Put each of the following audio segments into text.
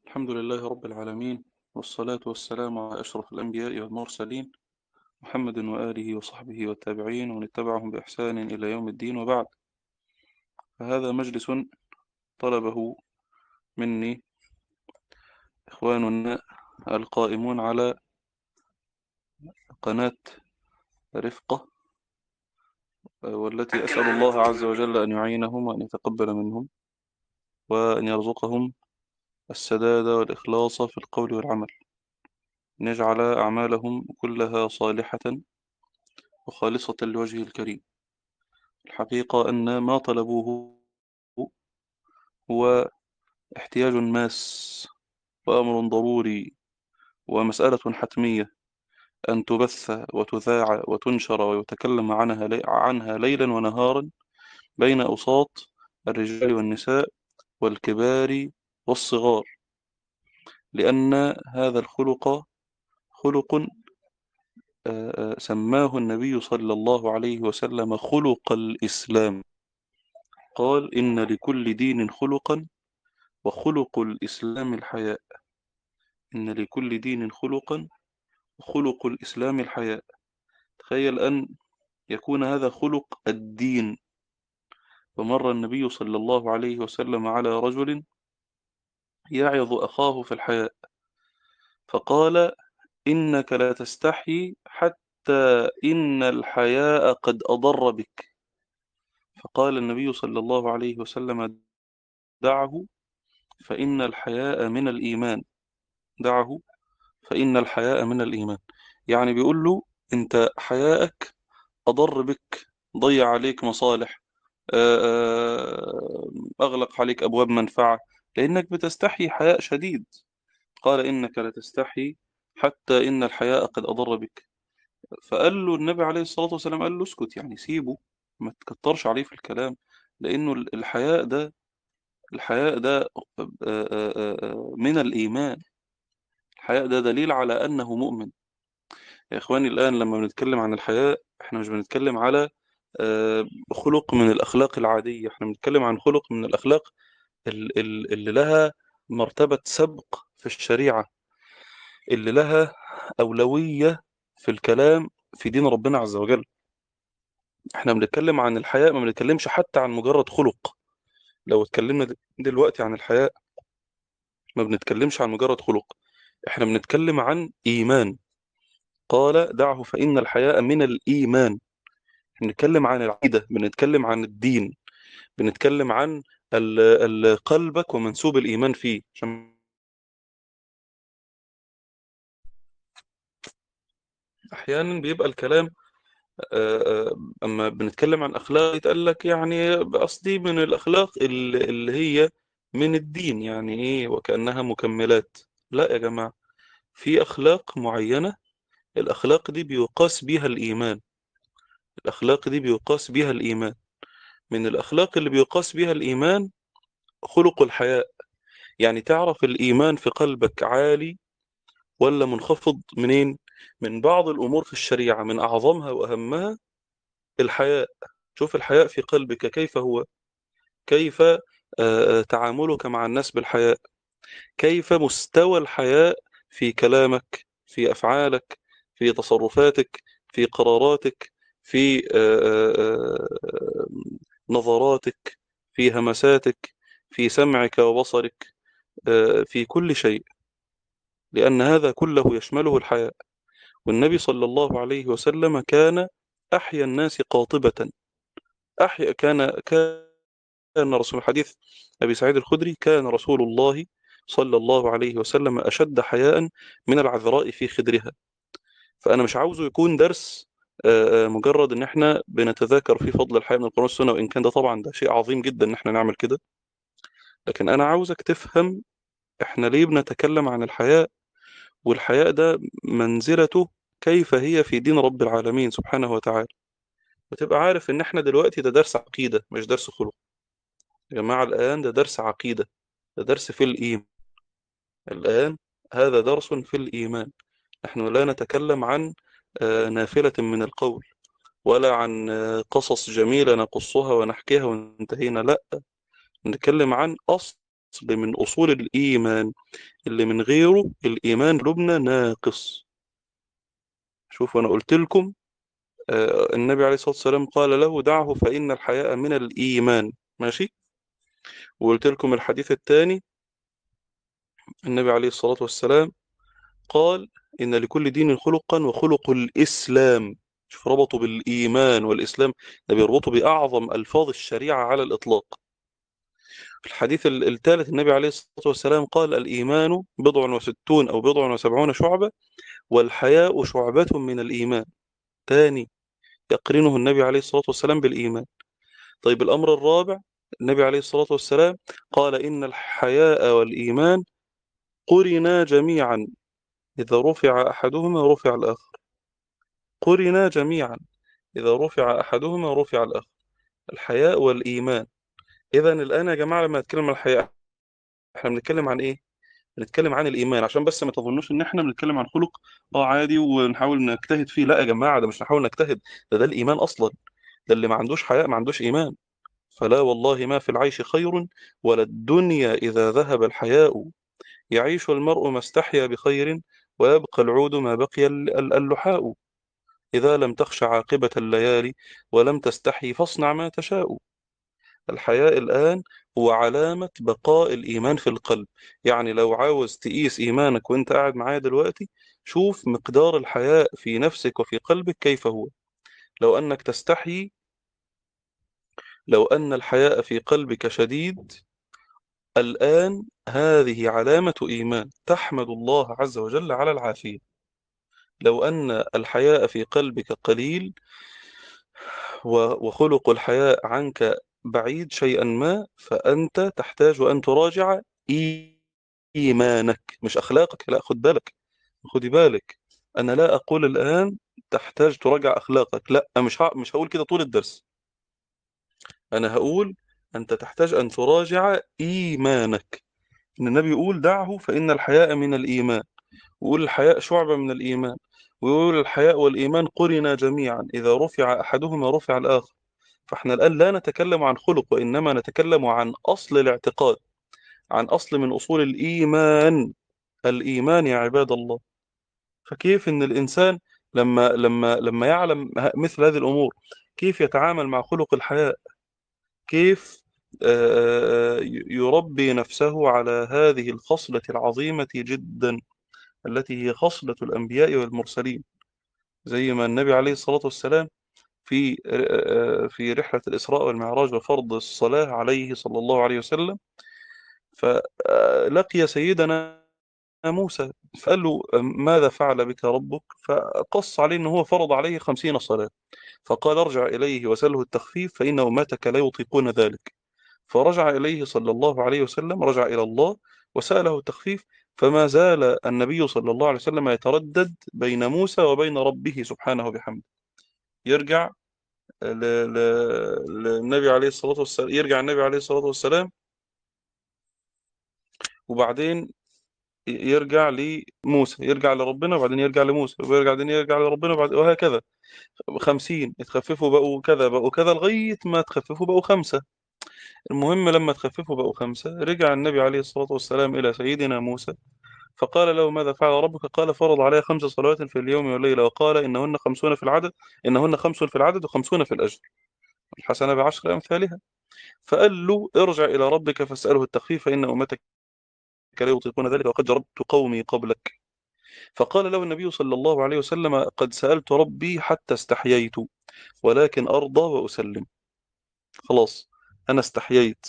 الحمد لله رب العالمين والصلاة والسلام على أشرف الأنبياء والمرسلين محمد وآله وصحبه والتابعين ومن اتبعهم بإحسان إلى يوم الدين وبعد فهذا مجلس طلبه مني إخواننا القائمون على قناة رفقة والتي أسأل الله عز وجل أن يعينهم وأن يتقبل منهم وأن يرزقهم السداد والإخلاص في القول والعمل أن يجعل أعمالهم كلها صالحة وخالصة لوجهه الكريم الحقيقة أن ما طلبوه هو احتياج ماس وأمر ضروري ومسألة حتمية أن تبث وتذاع وتنشر ويتكلم عنها لي عنها ليلا ونهارا بين أوساط الرجال والنساء والكبار والصغار لأن هذا الخلق خلق سماه النبي صلى الله عليه وسلم خلق الإسلام قال إن لكل دين خلقا وخلق الإسلام الحياء إن لكل دين خلقا وخلق الإسلام الحياء تخيل أن يكون هذا خلق الدين فمر النبي صلى الله عليه وسلم على رجل يعظ أخاه في الحياء فقال إنك لا تستحي حتى إن الحياء قد أضر بك فقال النبي صلى الله عليه وسلم دعه فإن الحياء من الإيمان دعه فإن الحياء من الإيمان يعني بيقول له أنت حياءك أضر بك ضيع عليك مصالح أغلق عليك أبواب منفعة لأنك بتستحي حياء شديد قال إنك لتستحي حتى إن الحياء قد أضر بك فقال له النبي عليه الصلاة والسلام قال له اسكت يعني سيبه ما تكترش عليه في الكلام لأنه الحياء ده الحياء ده من الإيمان الحياء ده دليل على أنه مؤمن يا إخواني الآن لما بنتكلم عن الحياء إحنا مش بنتكلم على خلق من الأخلاق العادية إحنا بنتكلم عن خلق من الأخلاق اللي لها مرتبة سبق في الشريعة اللي لها أولوية في الكلام في دين ربنا عز وجل احنا بنتكلم عن الحياء ما بنتكلمش حتى عن مجرد خلق لو اتكلمنا دلوقتي عن الحياء ما بنتكلمش عن مجرد خلق احنا بنتكلم عن إيمان قال دعه فإن الحياء من الإيمان بنتكلم عن العقيدة بنتكلم عن الدين بنتكلم عن قلبك ومنسوب الإيمان فيه عشان أحيانا بيبقى الكلام أما بنتكلم عن أخلاق يتقال لك يعني قصدي من الأخلاق اللي هي من الدين يعني إيه وكأنها مكملات لا يا جماعة في أخلاق معينة الأخلاق دي بيقاس بيها الإيمان الأخلاق دي بيقاس بيها الإيمان من الأخلاق اللي بيقاس بيها الإيمان خلق الحياء يعني تعرف الإيمان في قلبك عالي ولا منخفض منين من بعض الأمور في الشريعة من أعظمها وأهمها الحياء شوف الحياء في قلبك كيف هو كيف تعاملك مع الناس بالحياء كيف مستوى الحياء في كلامك في أفعالك في تصرفاتك في قراراتك في نظراتك في همساتك في سمعك وبصرك في كل شيء لأن هذا كله يشمله الحياء والنبي صلى الله عليه وسلم كان أحيا الناس قاطبة أحيا كان كان رسول حديث أبي سعيد الخدري كان رسول الله صلى الله عليه وسلم أشد حياء من العذراء في خدرها فأنا مش عاوزه يكون درس مجرد ان احنا بنتذاكر في فضل الحياة من القرآن والسنة وان كان ده طبعا ده شيء عظيم جدا ان احنا نعمل كده لكن انا عاوزك تفهم احنا ليه بنتكلم عن الحياء والحياء ده منزلته كيف هي في دين رب العالمين سبحانه وتعالى وتبقى عارف ان احنا دلوقتي ده درس عقيدة مش درس خلق يا جماعة الآن ده درس عقيدة ده درس في الإيمان الآن هذا درس في الإيمان نحن لا نتكلم عن نافلة من القول ولا عن قصص جميلة نقصها ونحكيها وانتهينا لا نتكلم عن أصل من أصول الإيمان اللي من غيره الإيمان لبنى ناقص شوف أنا قلت لكم آه، النبي عليه الصلاة والسلام قال له دعه فإن الحياء من الإيمان ماشي وقلت لكم الحديث الثاني النبي عليه الصلاة والسلام قال إن لكل دين خلقا وخلق الإسلام شوف ربطوا بالإيمان والإسلام ده بيربطوا بأعظم ألفاظ الشريعة على الإطلاق في الحديث ال- الثالث النبي عليه الصلاة والسلام قال الإيمان بضع وستون أو بضع وسبعون شعبة والحياء شعبة من الإيمان تاني يقرنه النبي عليه الصلاة والسلام بالإيمان طيب الأمر الرابع النبي عليه الصلاة والسلام قال إن الحياء والإيمان قرنا جميعا إذا رفع أحدهما رفع الآخر قرنا جميعا إذا رفع أحدهما رفع الآخر الحياء والإيمان إذا الآن يا جماعة لما نتكلم عن الحياء إحنا بنتكلم عن إيه؟ بنتكلم عن الإيمان عشان بس ما تظنوش إن إحنا بنتكلم عن خلق آه عادي ونحاول نجتهد فيه لا يا جماعة ده مش نحاول نجتهد ده ده الإيمان أصلا ده اللي ما عندوش حياء ما عندوش إيمان فلا والله ما في العيش خير ولا الدنيا إذا ذهب الحياء يعيش المرء ما استحيا بخير ويبقى العود ما بقي ال- ال- اللحاء إذا لم تخش عاقبة الليالي ولم تستحي فاصنع ما تشاء الحياء الآن هو علامة بقاء الإيمان في القلب يعني لو عاوز تقيس إيمانك وانت قاعد معايا دلوقتي شوف مقدار الحياء في نفسك وفي قلبك كيف هو لو أنك تستحي لو أن الحياء في قلبك شديد الآن هذه علامة إيمان تحمد الله عز وجل على العافية لو أن الحياء في قلبك قليل و- وخلق الحياء عنك بعيد شيئا ما فأنت تحتاج أن تراجع إي- إيمانك مش أخلاقك لا خد بالك خدي بالك أنا لا أقول الآن تحتاج تراجع أخلاقك لا مش ه- مش هقول كده طول الدرس أنا هقول أنت تحتاج أن تراجع إيمانك إن النبي يقول دعه فإن الحياء من الإيمان ويقول الحياء شعبة من الإيمان ويقول الحياء والإيمان قرنا جميعا إذا رفع أحدهما رفع الآخر فإحنا الآن لا نتكلم عن خلق وإنما نتكلم عن أصل الاعتقاد عن أصل من أصول الإيمان الإيمان يا عباد الله فكيف إن الإنسان لما لما لما يعلم ه- مثل هذه الأمور كيف يتعامل مع خلق الحياء كيف آه، ي- يربي نفسه على هذه الخصلة العظيمة جدا التي هي خصلة الأنبياء والمرسلين زي ما النبي عليه الصلاة والسلام في آه، في رحلة الإسراء والمعراج وفرض الصلاة عليه صلى الله عليه وسلم فلقي سيدنا موسى فقال له ماذا فعل بك ربك فقص عليه أنه هو فرض عليه خمسين صلاة فقال ارجع إليه وسله التخفيف فإن أمتك لا يطيقون ذلك فرجع إليه صلى الله عليه وسلم رجع إلى الله وسأله التخفيف فما زال النبي صلى الله عليه وسلم يتردد بين موسى وبين ربه سبحانه وبحمده يرجع ل... ل... للنبي عليه الصلاة والسلام يرجع النبي عليه الصلاة والسلام وبعدين يرجع لموسى يرجع لربنا وبعدين يرجع لموسى ويرجع بعدين يرجع لربنا وبعد وهكذا خمسين يتخففوا بقوا كذا بقوا كذا لغاية ما تخففوا بقوا خمسة المهم لما تخففوا بقوا خمسة رجع النبي عليه الصلاة والسلام إلى سيدنا موسى فقال له ماذا فعل ربك قال فرض علي خمس صلوات في اليوم والليلة وقال إنهن خمسون في العدد إنهن خمس في العدد وخمسون في الأجر الحسنة بعشر أمثالها فقال له ارجع إلى ربك فاسأله التخفيف فإن أمتك لا يطيقون ذلك وقد جربت قومي قبلك فقال له النبي صلى الله عليه وسلم قد سألت ربي حتى استحييت ولكن أرضى وأسلم خلاص أنا استحييت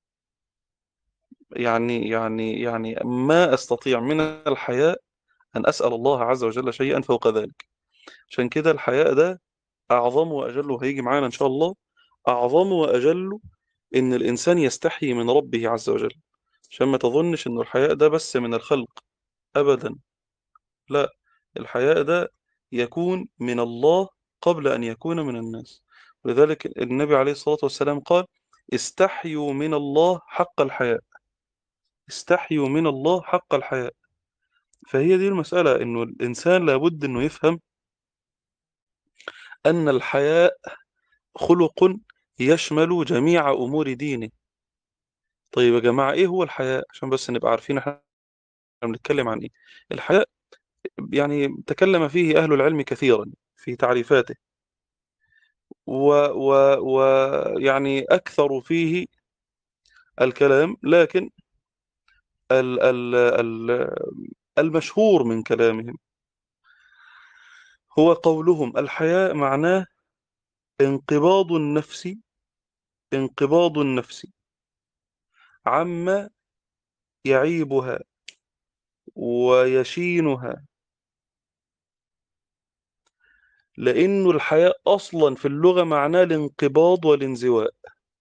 يعني يعني يعني ما أستطيع من الحياء أن أسأل الله عز وجل شيئا فوق ذلك عشان كده الحياء ده أعظم وأجل وهيجي معانا إن شاء الله أعظم وأجل إن الإنسان يستحي من ربه عز وجل عشان ما تظنش إن الحياء ده بس من الخلق أبدا لا الحياء ده يكون من الله قبل أن يكون من الناس ولذلك النبي عليه الصلاة والسلام قال استحيوا من الله حق الحياء استحيوا من الله حق الحياء فهي دي المسألة إنه الإنسان لابد إنه يفهم أن الحياء خلق يشمل جميع أمور دينه طيب يا جماعة إيه هو الحياء عشان بس نبقى عارفين إحنا بنتكلم عن إيه الحياء يعني تكلم فيه أهل العلم كثيرا في تعريفاته ويعني و و يعني أكثر فيه الكلام لكن ال ال ال المشهور من كلامهم هو قولهم الحياء معناه انقباض النفس انقباض النفس عما يعيبها ويشينها لأنه الحياء أصلا في اللغة معناه الانقباض والانزواء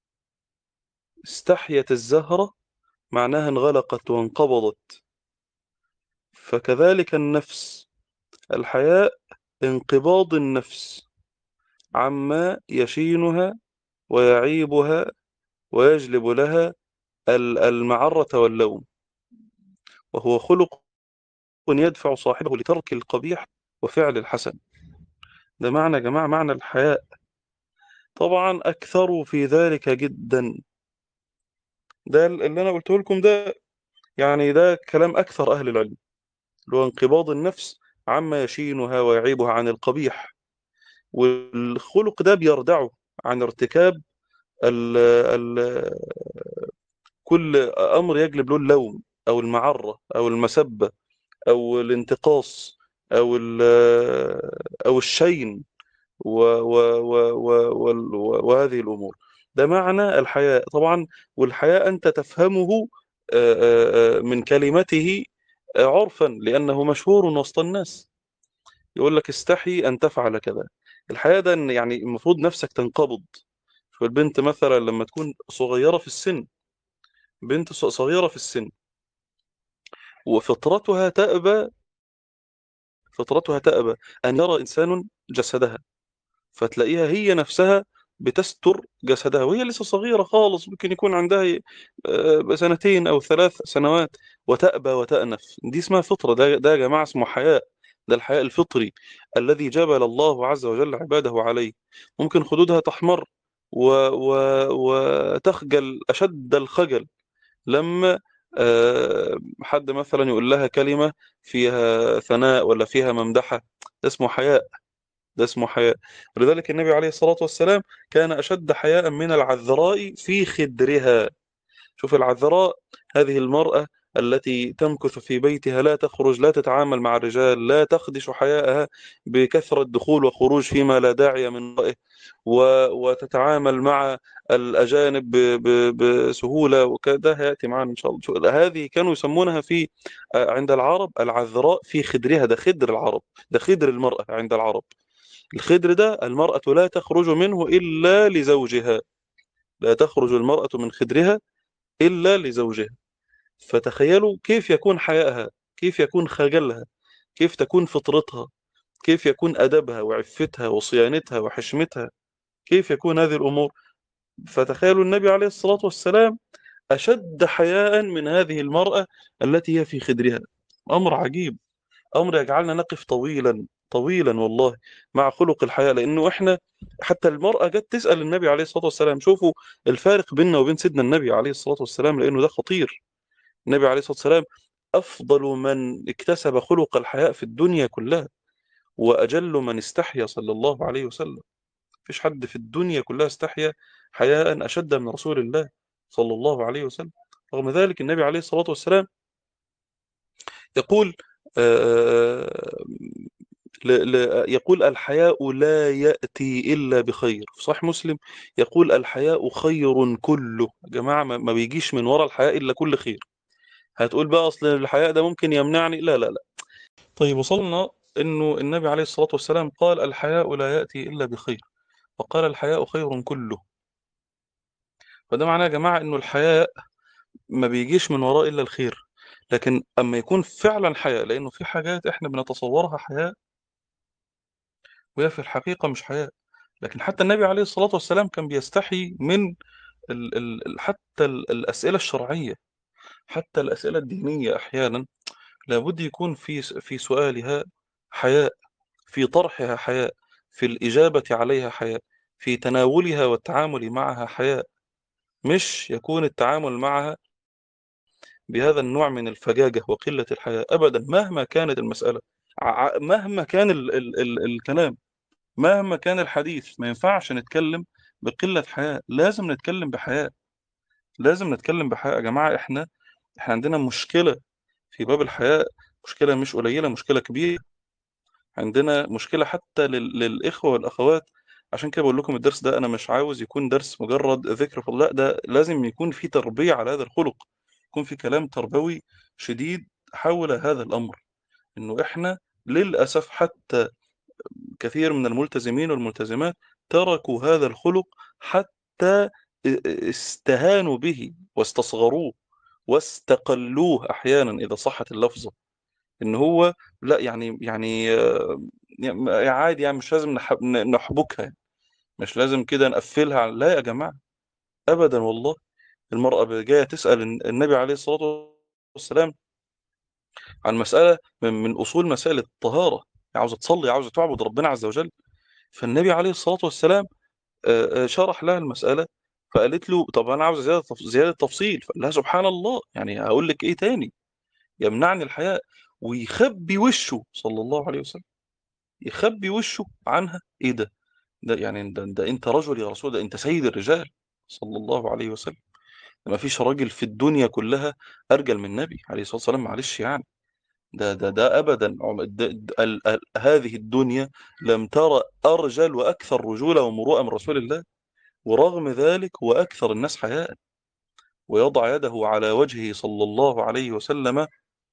استحيت الزهرة معناها انغلقت وانقبضت فكذلك النفس الحياء انقباض النفس عما يشينها ويعيبها ويجلب لها المعرة واللوم وهو خلق يدفع صاحبه لترك القبيح وفعل الحسن ده معنى يا جماعة معنى الحياء طبعا أكثروا في ذلك جدا ده اللي أنا قلته لكم ده يعني ده كلام أكثر أهل العلم اللي هو انقباض النفس عما يشينها ويعيبها عن القبيح والخلق ده بيردعه عن ارتكاب ال ال كل أمر يجلب له اللوم أو المعرة أو المسبة أو الانتقاص أو أو الشين و و و و وهذه الأمور ده معنى الحياء طبعا والحياء أنت تفهمه من كلمته عرفا لأنه مشهور وسط الناس يقول لك استحي أن تفعل كذا الحياء ده يعني المفروض نفسك تنقبض فالبنت مثلا لما تكون صغيرة في السن بنت صغيرة في السن وفطرتها تأبى فطرتها تأبى أن يرى إنسان جسدها فتلاقيها هي نفسها بتستر جسدها وهي لسه صغيرة خالص ممكن يكون عندها سنتين أو ثلاث سنوات وتأبى وتأنف دي اسمها فطرة ده, ده يا جماعة اسمه حياء ده الحياء الفطري الذي جبل الله عز وجل عباده عليه ممكن خدودها تحمر و و وتخجل أشد الخجل لما حد مثلا يقول لها كلمة فيها ثناء ولا فيها ممدحة ده اسمه حياء ده اسمه حياء ولذلك النبي عليه الصلاة والسلام كان أشد حياء من العذراء في خدرها شوف العذراء هذه المرأة التي تمكث في بيتها لا تخرج لا تتعامل مع الرجال لا تخدش حياءها بكثرة دخول وخروج فيما لا داعي من رأيه وتتعامل مع الأجانب بسهولة وكذا يأتي معنا إن شاء الله هذه كانوا يسمونها في عند العرب العذراء في خدرها ده خدر العرب ده خدر المرأة عند العرب الخدر ده المرأة لا تخرج منه إلا لزوجها لا تخرج المرأة من خدرها إلا لزوجها فتخيلوا كيف يكون حيائها كيف يكون خجلها كيف تكون فطرتها كيف يكون أدبها وعفتها وصيانتها وحشمتها كيف يكون هذه الأمور فتخيلوا النبي عليه الصلاة والسلام أشد حياء من هذه المرأة التي هي في خدرها أمر عجيب أمر يجعلنا نقف طويلا طويلا والله مع خلق الحياة لأنه إحنا حتى المرأة جت تسأل النبي عليه الصلاة والسلام شوفوا الفارق بيننا وبين سيدنا النبي عليه الصلاة والسلام لأنه ده خطير النبي عليه الصلاة والسلام أفضل من اكتسب خلق الحياء في الدنيا كلها وأجل من استحيا صلى الله عليه وسلم فيش حد في الدنيا كلها استحيا حياء أشد من رسول الله صلى الله عليه وسلم رغم ذلك النبي عليه الصلاة والسلام يقول يقول الحياء لا يأتي إلا بخير في صحيح مسلم يقول الحياء خير كله يا جماعة ما بيجيش من وراء الحياء إلا كل خير هتقول بقى أصل الحياء ده ممكن يمنعني لا لا لا طيب وصلنا أنه النبي عليه الصلاة والسلام قال الحياء لا يأتي إلا بخير وقال الحياء خير كله فده معناه يا جماعة أنه الحياء ما بيجيش من وراء إلا الخير لكن أما يكون فعلا حياء لأنه في حاجات إحنا بنتصورها حياء وهي في الحقيقة مش حياء لكن حتى النبي عليه الصلاة والسلام كان بيستحي من ال ال حتى ال الأسئلة الشرعية حتى الأسئلة الدينية أحيانا لابد يكون في في سؤالها حياء في طرحها حياء في الإجابة عليها حياء في تناولها والتعامل معها حياء مش يكون التعامل معها بهذا النوع من الفجاجة وقلة الحياء أبدا مهما كانت المسألة ع- مهما كان ال ال ال الكلام مهما كان الحديث ما ينفعش نتكلم بقلة حياء لازم نتكلم بحياء لازم نتكلم بحياء يا جماعة احنا احنا عندنا مشكلة في باب الحياء مشكلة مش قليلة مشكلة كبيرة عندنا مشكلة حتى لل... للإخوة والأخوات عشان كده بقول لكم الدرس ده أنا مش عاوز يكون درس مجرد ذكر في الله لا ده لازم يكون في تربية على هذا الخلق يكون في كلام تربوي شديد حول هذا الأمر إنه إحنا للأسف حتى كثير من الملتزمين والملتزمات تركوا هذا الخلق حتى استهانوا به واستصغروه واستقلوه أحيانا إذا صحت اللفظة ان هو لا يعني يعني آه، يعني عادي يعني مش لازم نح- نحبكها يعني. مش لازم كده نقفلها على- لا يا جماعة ابدا والله المرأة جاية تسأل النبي عليه الصلاة والسلام عن مسألة من, من اصول مسائل الطهارة عاوزة تصلي عاوزة تعبد ربنا عز وجل فالنبي عليه الصلاة والسلام آه، آه، شرح لها المسألة فقالت له طب انا عاوزة زيادة تف- زيادة تفصيل فقال لها سبحان الله يعني هقول لك ايه تاني يمنعني الحياء ويخبي وشه صلى الله عليه وسلم يخبي وشه عنها ايه ده ده يعني ده, ده انت رجل يا رسول ده انت سيد الرجال صلى الله عليه وسلم ده ما فيش راجل في الدنيا كلها ارجل من النبي عليه الصلاه والسلام معلش يعني ده ده ده ابدا عم- ده ده ال ال هذه الدنيا لم ترى ارجل واكثر رجوله ومروءه من رسول الله ورغم ذلك هو اكثر الناس حياء ويضع يده على وجهه صلى الله عليه وسلم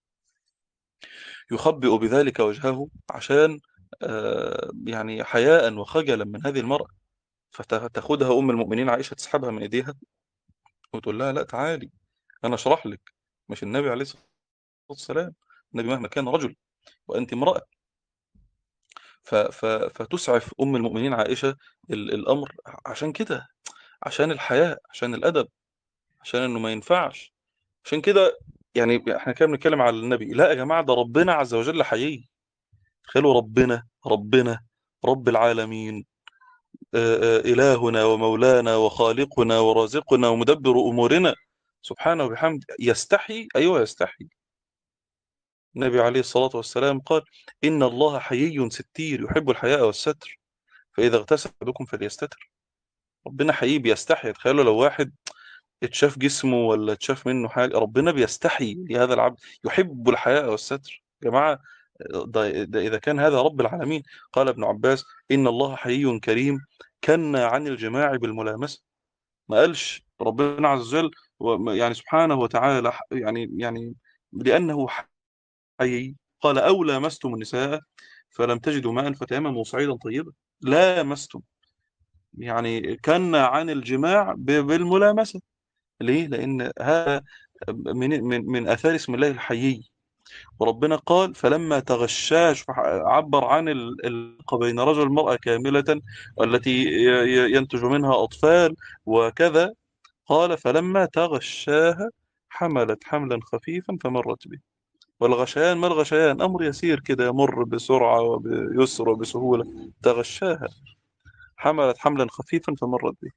يخبئ بذلك وجهه عشان آه، يعني حياء وخجلا من هذه المرأة فتاخدها أم المؤمنين عائشة تسحبها من إيديها وتقول لها لا تعالي أنا أشرح لك مش النبي عليه الصلاة والسلام النبي مهما كان رجل وأنت امرأة ف ف فتسعف أم المؤمنين عائشة ال الأمر عشان كده عشان الحياء عشان الأدب عشان إنه ما ينفعش عشان كده يعني احنا كده بنتكلم على النبي لا يا جماعة ده ربنا عز وجل حيي تخيلوا ربنا ربنا رب العالمين آه، آه، إلهنا ومولانا وخالقنا ورازقنا ومدبر أمورنا سبحانه وبحمده يستحي أيوه يستحي النبي عليه الصلاة والسلام قال إن الله حيي ستير يحب الحياء والستر فإذا اغتسل أحدكم فليستتر ربنا حيي بيستحي تخيلوا لو واحد اتشاف جسمه ولا اتشاف منه حاجة ربنا بيستحي لهذا العبد يحب الحياء والستر يا جماعة ده, ده إذا كان هذا رب العالمين قال ابن عباس إن الله حيي كريم كنا عن الجماع بالملامسة ما قالش ربنا عز وجل و- يعني سبحانه وتعالى ح- يعني يعني لأنه حي قال أو لامستم النساء فلم تجدوا ماء فتيمموا صعيدا طيبا لامستم يعني كان عن الجماع ب- بالملامسة ليه؟ لأن هذا من من من آثار اسم الله الحيي وربنا قال فلما تغشاش فح- عبر عن ال- العلاقة بين رجل المرأة كاملة التي ي- ي- ينتج منها أطفال وكذا قال فلما تغشاها حملت حملا خفيفا فمرت به والغشيان ما الغشيان أمر يسير كده يمر بسرعة وبيسر وبسهولة تغشاها حملت حملا خفيفا فمرت به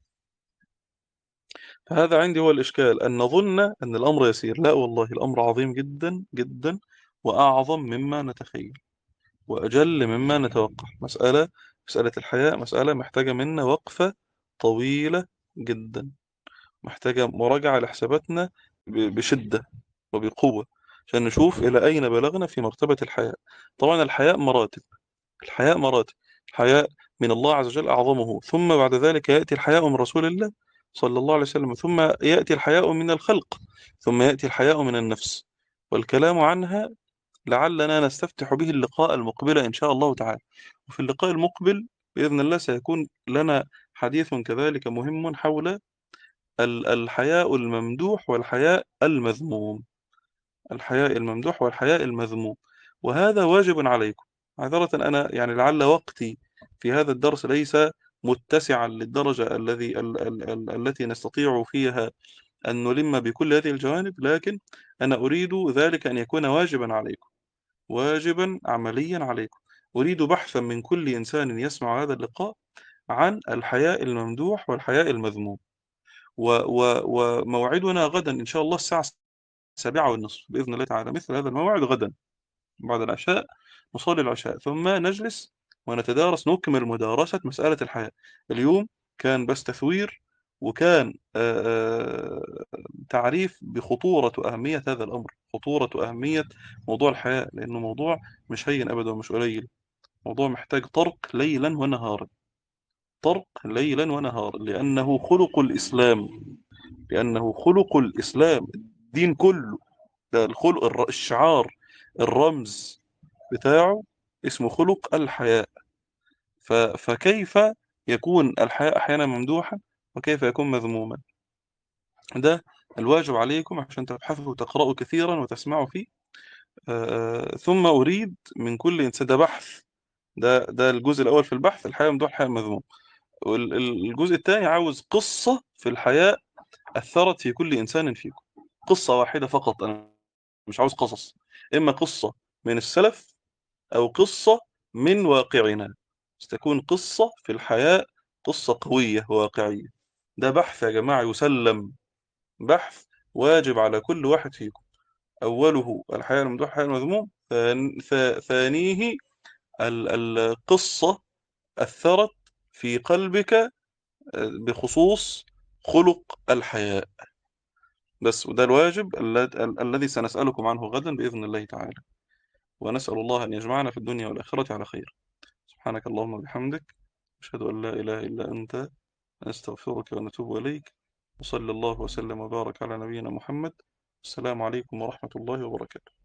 فهذا عندي هو الإشكال أن نظن أن الأمر يسير لا والله الأمر عظيم جدا جدا وأعظم مما نتخيل وأجل مما نتوقع مسألة مسألة الحياة مسألة محتاجة منا وقفة طويلة جدا محتاجة مراجعة لحساباتنا ب- بشدة وبقوة عشان نشوف إلى أين بلغنا في مرتبة الحياء طبعا الحياء مراتب الحياء مراتب الحياء من الله عز وجل أعظمه ثم بعد ذلك يأتي الحياء من رسول الله صلى الله عليه وسلم ثم يأتي الحياء من الخلق ثم يأتي الحياء من النفس والكلام عنها لعلنا نستفتح به اللقاء المقبل إن شاء الله تعالى وفي اللقاء المقبل بإذن الله سيكون لنا حديث كذلك مهم حول ال- الحياء الممدوح والحياء المذموم الحياء الممدوح والحياء المذموم وهذا واجب عليكم معذرة أنا يعني لعل وقتي في هذا الدرس ليس متسعا للدرجة الذي ال ال ال التي نستطيع فيها أن نلم بكل هذه الجوانب لكن أنا أريد ذلك أن يكون واجبا عليكم واجبا عمليا عليكم أريد بحثا من كل إنسان يسمع هذا اللقاء عن الحياء الممدوح والحياء المذموم و و وموعدنا غدا إن شاء الله الساعة السابعة والنصف بإذن الله تعالى مثل هذا الموعد غدا بعد العشاء نصلي العشاء ثم نجلس ونتدارس نكمل مدارسة مسألة الحياة اليوم كان بس تثوير وكان آه، آه، تعريف بخطورة وأهمية هذا الأمر خطورة وأهمية موضوع الحياة لأنه موضوع مش هين أبدا ومش قليل موضوع محتاج طرق ليلا ونهارا طرق ليلا ونهارا لأنه خلق الإسلام لأنه خلق الإسلام الدين كله ده الخلق الر- الشعار الرمز بتاعه اسمه خلق الحياء ف- فكيف يكون الحياء أحيانا ممدوحا وكيف يكون مذموما ده الواجب عليكم عشان تبحثوا وتقرأوا كثيرا وتسمعوا فيه آه، ثم أريد من كل إنسان ده بحث ده ده الجزء الأول في البحث الحياة ممدوح الحياة مذموم والجزء الثاني عاوز قصة في الحياة أثرت في كل إنسان فيكم قصة واحدة فقط أنا مش عاوز قصص إما قصة من السلف أو قصة من واقعنا ستكون قصة في الحياة قصة قوية واقعية ده بحث يا جماعة يسلم بحث واجب على كل واحد فيكم أوله الحياة الممدوح الحياة المذموم ثان- ثا- ثانيه ال- القصة أثرت في قلبك آه، بخصوص خلق الحياء بس وده الواجب الل- ال- الذي سنسألكم عنه غدا بإذن الله تعالى ونسأل الله أن يجمعنا في الدنيا والآخرة على خير سبحانك اللهم وبحمدك أشهد أن لا إله إلا أنت نستغفرك ونتوب إليك وصلى الله وسلم وبارك على نبينا محمد السلام عليكم ورحمة الله وبركاته